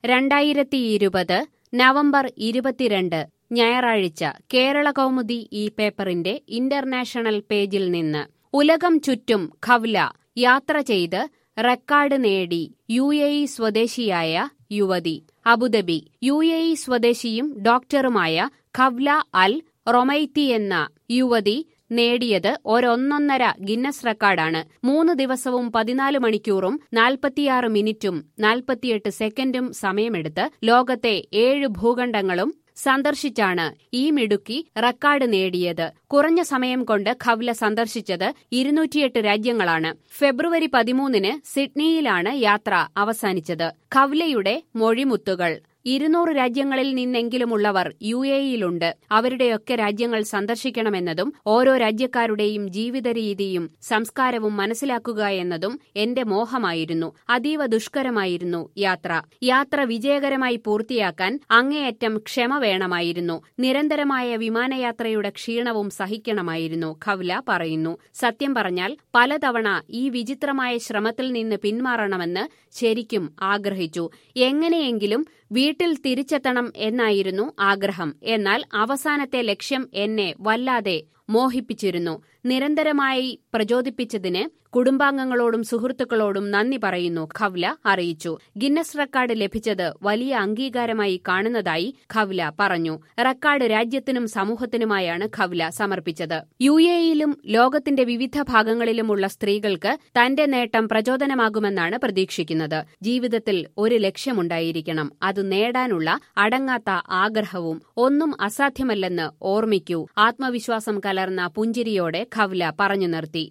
രണ്ടായിരത്തി ഇരുപത് നവംബർ ഇരുപത്തിരണ്ട് ഞായറാഴ്ച കേരള കൗമുദി ഈ പേപ്പറിന്റെ ഇന്റർനാഷണൽ പേജിൽ നിന്ന് ഉലകം ചുറ്റും ഖവ്ല യാത്ര ചെയ്ത് റെക്കോർഡ് നേടി യു എ ഇ സ്വദേശിയായ യുവതി അബുദാബി യു എ ഇ സ്വദേശിയും ഡോക്ടറുമായ ഖവ്ല അൽ റൊമൈത്തി എന്ന യുവതി നേടിയത് ഒരൊന്നൊന്നര ഗിന്നസ് റെക്കോർഡാണ് മൂന്ന് ദിവസവും പതിനാല് മണിക്കൂറും നാൽപ്പത്തിയാറ് മിനിറ്റും നാൽപ്പത്തിയെട്ട് സെക്കൻഡും സമയമെടുത്ത് ലോകത്തെ ഏഴ് ഭൂഖണ്ഡങ്ങളും സന്ദർശിച്ചാണ് ഈ മിടുക്കി റെക്കോർഡ് നേടിയത് കുറഞ്ഞ സമയം കൊണ്ട് ഖവ്ല സന്ദർശിച്ചത് ഇരുന്നൂറ്റിയെട്ട് രാജ്യങ്ങളാണ് ഫെബ്രുവരി പതിമൂന്നിന് സിഡ്നിയിലാണ് യാത്ര അവസാനിച്ചത് ഖവ്ലയുടെ മൊഴിമുത്തുകൾ ഇരുന്നൂറ് രാജ്യങ്ങളിൽ നിന്നെങ്കിലുമുള്ളവർ യു എയിലുണ്ട് അവരുടെയൊക്കെ രാജ്യങ്ങൾ സന്ദർശിക്കണമെന്നതും ഓരോ രാജ്യക്കാരുടെയും ജീവിത രീതിയും സംസ്കാരവും മനസ്സിലാക്കുക എന്നതും എന്റെ മോഹമായിരുന്നു അതീവ ദുഷ്കരമായിരുന്നു യാത്ര യാത്ര വിജയകരമായി പൂർത്തിയാക്കാൻ അങ്ങേയറ്റം ക്ഷമ വേണമായിരുന്നു നിരന്തരമായ വിമാനയാത്രയുടെ ക്ഷീണവും സഹിക്കണമായിരുന്നു ഖവ്ല പറയുന്നു സത്യം പറഞ്ഞാൽ പലതവണ ഈ വിചിത്രമായ ശ്രമത്തിൽ നിന്ന് പിന്മാറണമെന്ന് ശരിക്കും ആഗ്രഹിച്ചു എങ്ങനെയെങ്കിലും വീട്ടിൽ തിരിച്ചെത്തണം എന്നായിരുന്നു ആഗ്രഹം എന്നാൽ അവസാനത്തെ ലക്ഷ്യം എന്നെ വല്ലാതെ മോഹിപ്പിച്ചിരുന്നു നിരന്തരമായി പ്രചോദിപ്പിച്ചതിന് കുടുംബാംഗങ്ങളോടും സുഹൃത്തുക്കളോടും നന്ദി പറയുന്നു ഖവ്ല അറിയിച്ചു ഗിന്നസ് റെക്കോർഡ് ലഭിച്ചത് വലിയ അംഗീകാരമായി കാണുന്നതായി ഖവ്ല പറഞ്ഞു റെക്കോർഡ് രാജ്യത്തിനും സമൂഹത്തിനുമായാണ് ഖവ്ല സമർപ്പിച്ചത് യു എയിലും ലോകത്തിന്റെ വിവിധ ഭാഗങ്ങളിലുമുള്ള സ്ത്രീകൾക്ക് തന്റെ നേട്ടം പ്രചോദനമാകുമെന്നാണ് പ്രതീക്ഷിക്കുന്നത് ജീവിതത്തിൽ ഒരു ലക്ഷ്യമുണ്ടായിരിക്കണം അത് നേടാനുള്ള അടങ്ങാത്ത ആഗ്രഹവും ഒന്നും അസാധ്യമല്ലെന്ന് ഓർമ്മിക്കൂ ആത്മവിശ്വാസം കലർന്ന പുഞ്ചിരിയോടെ ഖവ്ല പറഞ്ഞു നിർത്തി